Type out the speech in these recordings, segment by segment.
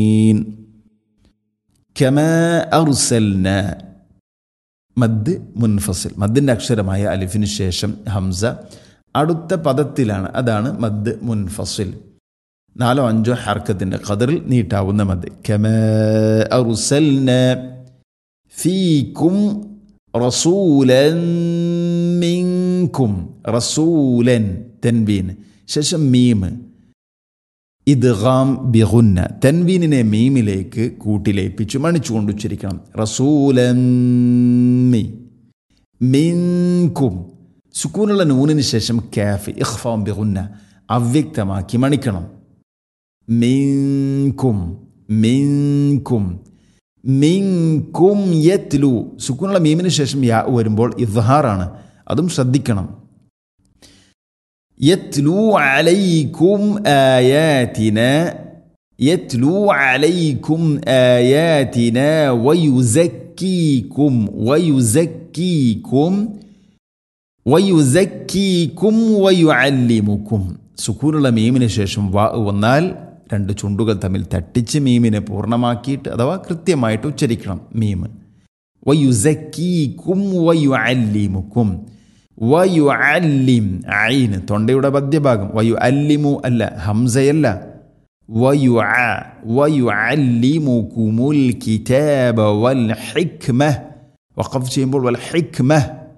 കമാ അർസൽന മദ് മുൻഫസിൽ മദ്ദിൻ്റെ അക്ഷരമായ അലിഫിന് ശേഷം ഹംസ അടുത്ത പദത്തിലാണ് അതാണ് മദ് മുൻഫസിൽ നാലോ അഞ്ചോ ഹർക്കത്തിൻ്റെ ഖദറിൽ നീട്ടാവുന്ന മദ് കമാ അർസൽന ഫീക്കും റസൂലൻ മിൻകും റസൂലൻ തൻവീൻ ശേഷം മീം ഇദ്ഗാം ബിഗുന്ന തൻവീനിനെ മീമിലേക്ക് കൂട്ടിലേപ്പിച്ചു മണിച്ചുകൊണ്ട് ഉച്ചരിക്കണം റസൂലമ്മി മിൻകും സുക്കൂനുള്ള നൂനിന് ശേഷം കാഫ് ഇഖ്ഫാം ബിഗുന്ന അവ്യക്തമാക്കി മണിക്കണം മിൻകും മിൻകും മിൻകും യത്ലു സുക്കൂനുള്ള മീമിന് ശേഷം യാ വരുമ്പോൾ ഇദ്ഹാറാണ് അതും ശ്രദ്ധിക്കണം يتلو عليكم آياتنا يتلو عليكم آياتنا ويزكيكم ويزكيكم ويزكيكم ويعلمكم സുക്കൂനുള്ള മീമിന് ശേഷം വാ വന്നാൽ രണ്ട് ചുണ്ടുകൾ തമ്മിൽ തട്ടിച്ച് മീമിനെ പൂർണ്ണമാക്കിയിട്ട് അഥവാ കൃത്യമായിട്ട് ഉച്ചരിക്കണം മീം വയുസക്കീക്കും വയു അല്ലിമുക്കും വയു അല്ലിം ഐന് തൊണ്ടയുടെ മധ്യഭാഗം വയു അല്ലിമു അല്ല ഹംസയല്ല വയു വയു അല്ലിമുക്കുമുൽ കിതാബ വൽ ഹിക്മ വഖഫ് ചെയ്യുമ്പോൾ വൽ ഹിക്മ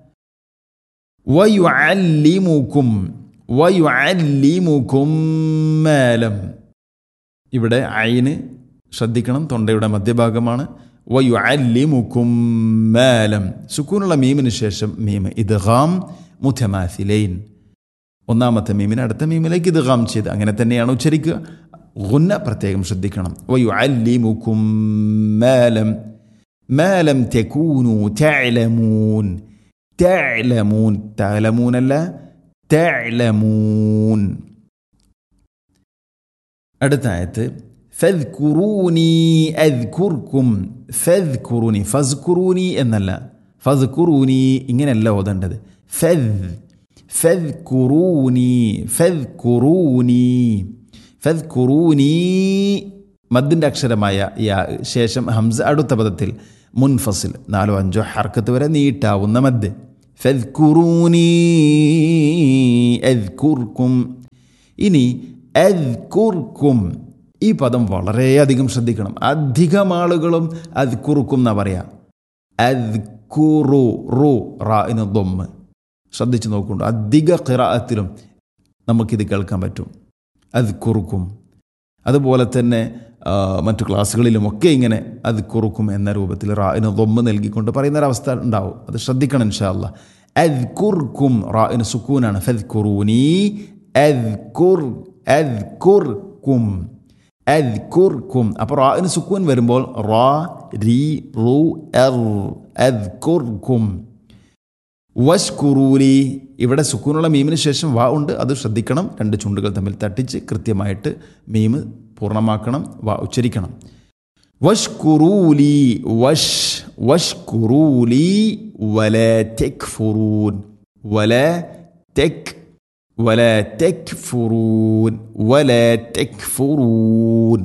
വയു അല്ലിമുക്കും വയു അല്ലിമുക്കും മാലം ഇവിടെ ഐന് ശ്രദ്ധിക്കണം തൊണ്ടയുടെ മധ്യഭാഗമാണ് വയു അല്ലിമുക്കും മാലം സുക്കൂനുള്ള മീമിന് ശേഷം മീം ഇദ്ഗാം മുഥമാസിലൈൻ ഒന്നാമത്തെ മീമിന് അടുത്ത മീമിലേക്ക് ഇദ്ഗാം ചെയ്ത് അങ്ങനെ തന്നെയാണ് ഉച്ചരിക്കുക ഗുന്ന പ്രത്യേകം ശ്രദ്ധിക്കണം വയു അല്ലിമുക്കും മാലം മാലം തെക്കൂനു തഅലമൂൻ തഅലമൂൻ തഅലമൂനല്ല തഅലമൂൻ അടുത്ത ആയത്ത് ഫദ്കുറൂനി അദ്കുർക്കും ഫദ്കുറൂനി ഫസ്കുറൂനി എന്നല്ല ഫദ്കുറൂനി ഇങ്ങനെയല്ല ഓതേണ്ടത് ഫദ് ഫദ്കുറൂനി ഫദ്കുറൂനി ഫദ്കുറൂനി മദ്ദിൻ്റെ അക്ഷരമായ യാ ശേഷം ഹംസ അടുത്ത പദത്തിൽ മുൻഫസിൽ നാലോ അഞ്ചോ ഹർക്കത്ത് വരെ നീട്ടാവുന്ന മദ് ഫദ്കുറൂനി അദ്കുർക്കും ഇനി അദ്കുർക്കും ഈ പദം വളരെയധികം ശ്രദ്ധിക്കണം അധികം ആളുകളും അത് കുറുക്കും എന്നാ പറയാ അത് കുറു റു റാഇന് ദൊമ്മ് ശ്രദ്ധിച്ചു നോക്കുന്നുണ്ട് അധിക ഖിറാഅത്തിലും നമുക്കിത് കേൾക്കാൻ പറ്റും അത് കുറുക്കും അതുപോലെ തന്നെ മറ്റു ക്ലാസ്സുകളിലുമൊക്കെ ഇങ്ങനെ അത് കുറുക്കും എന്ന രൂപത്തിൽ റാഇന് ദൊമ്മ് നൽകിക്കൊണ്ട് പറയുന്ന ഒരവസ്ഥ ഉണ്ടാവും അത് ശ്രദ്ധിക്കണം ഇൻഷാല്ല അത് കുർക്കും റാഇന് സുക്കൂനാണ് ഫദ് കുറൂനി അത് കുർ അത് കുർക്കും അദ്കുർക്കും അപ്പോൾ റാഇന് സുക്കൂൻ വരുമ്പോൾ റാ രി റു എർ അദ്കുർക്കും വഷ്കുറൂലി ഇവിടെ സുക്കൂനുള്ള മീമിന് ശേഷം വാ ഉണ്ട് അത് ശ്രദ്ധിക്കണം രണ്ട് ചുണ്ടുകൾ തമ്മിൽ തട്ടിച്ച് കൃത്യമായിട്ട് മീം പൂർണ്ണമാക്കണം വാ ഉച്ചരിക്കണം വഷ്കുറൂലി വഷ് വഷ്കുറൂലി വല തെക്ഫുറൂൻ വല തെക് ولا تكفرون ولا تكفرون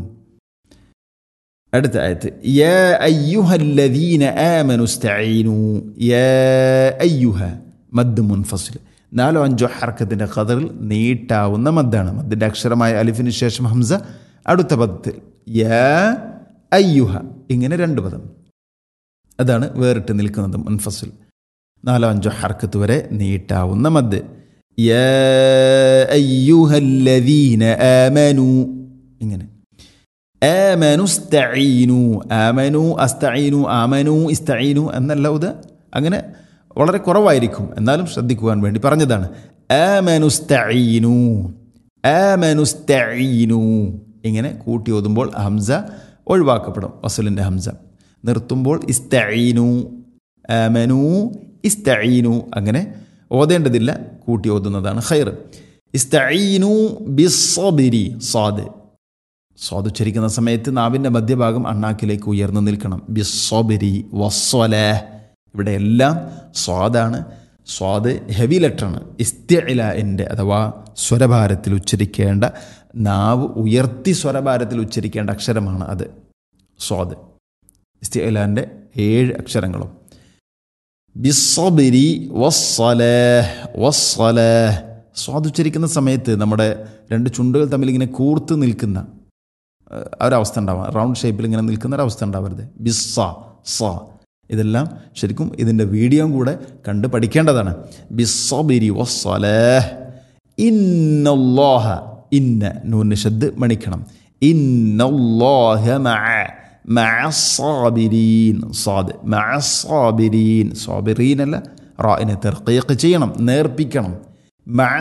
അടുത്ത ആയത്ത് യാ അയ്യുഹല്ലദീന ആമനു സ്തഈനു യാ അയ്യുഹ മദ് മുൻഫസിൽ നാലോ അഞ്ചോ ഹർക്കത്തിൻ്റെ ഖദറിൽ നീട്ടാവുന്ന മദ്ദാണ് മദ്ദിൻ്റെ അക്ഷരമായ അലിഫിന് ശേഷം ഹംസ അടുത്ത പദത്തിൽ യാ അയ്യുഹ ഇങ്ങനെ രണ്ട് പദം അതാണ് വേറിട്ട് നിൽക്കുന്നത് മുൻഫസിൽ നാലോ അഞ്ചോ ഹർക്കത്ത് വരെ നീട്ടാവുന്ന മദ് يا أيها الذين آمنوا ഇങ്ങനെ آمنوا استعينوا آمنوا أستعينوا آمنوا استعينوا എന്നല്ല ഇത് അങ്ങനെ വളരെ കുറവായിരിക്കും എന്നാലും ശ്രദ്ധിക്കുവാൻ വേണ്ടി പറഞ്ഞതാണ് آمنوا استعينوا آمنوا استعينوا ഇങ്ങനെ കൂട്ടി ഓതുമ്പോൾ ഹംസ ഒഴിവാക്കപ്പെടും വസലിൻ്റെ ഹംസ നിർത്തുമ്പോൾ ഇസ്തഈനു ആമനു ഇസ്തഈനു അങ്ങനെ ഓതേണ്ടതില്ല കൂട്ടി ഓതുന്നതാണ് ഖൈർ ഇസ്തഈനു ബിസ്സബിരി സാദ് സ്വാദ് ഉച്ചരിക്കുന്ന സമയത്ത് നാവിൻ്റെ മധ്യഭാഗം അണ്ണാക്കിലേക്ക് ഉയർന്നു നിൽക്കണം ബിസ്സബിരി വസ്വല ഇവിടെ എല്ലാം സ്വാദാണ് സ്വാദ് ഹെവി ലെറ്ററാണ് ഇസ്തിഇലാൻ്റെ അഥവാ സ്വരഭാരത്തിൽ ഉച്ചരിക്കേണ്ട നാവ് ഉയർത്തി സ്വരഭാരത്തിൽ ഉച്ചരിക്കേണ്ട അക്ഷരമാണ് അത് സ്വാദ് ഇസ്തിഇലാൻ്റെ ഏഴ് അക്ഷരങ്ങളും ബിസ്സബിരി വസ്സലേഹ് വസ്സലേഹ് സ്വാദ് ഉച്ചരിക്കുന്ന സമയത്ത് നമ്മുടെ രണ്ട് ചുണ്ടുകൾ തമ്മിൽ ഇങ്ങനെ കൂർത്ത് നിൽക്കുന്ന ഏഹ്, ഒരവസ്ഥ ഉണ്ടാവാം റൗണ്ട് ഷേപ്പിൽ ഇങ്ങനെ നിൽക്കുന്ന ഒരവസ്ഥ ഉണ്ടാവരുത് ബിസ്സ സ ഇതെല്ലാം ശരിക്കും ഇതിൻ്റെ വീഡിയോയും കൂടെ കണ്ട് പഠിക്കേണ്ടതാണ് ബിസ്സബിരി വസ്സലേഹ് ഇന്നല്ലാഹ ഇന്ന നൂന് ശബ്ദ് മണിക്കണം ഇന്നല്ലാഹ മഅ മഅസ്സാബിരീൻ സാദ് മഅസ്സാബിരീൻ സാബിരീൻ അല്ല റായിനെ തെർക്കീക്ക് ചെയ്യണം നേർപ്പിക്കണം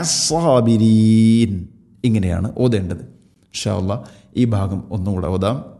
മഅസ്സാബിരീൻ ഇങ്ങനെയാണ് ഓതേണ്ടത് ഇൻഷാ അല്ലാ ഈ ഭാഗം ഒന്നുകൂടെ ഓതാം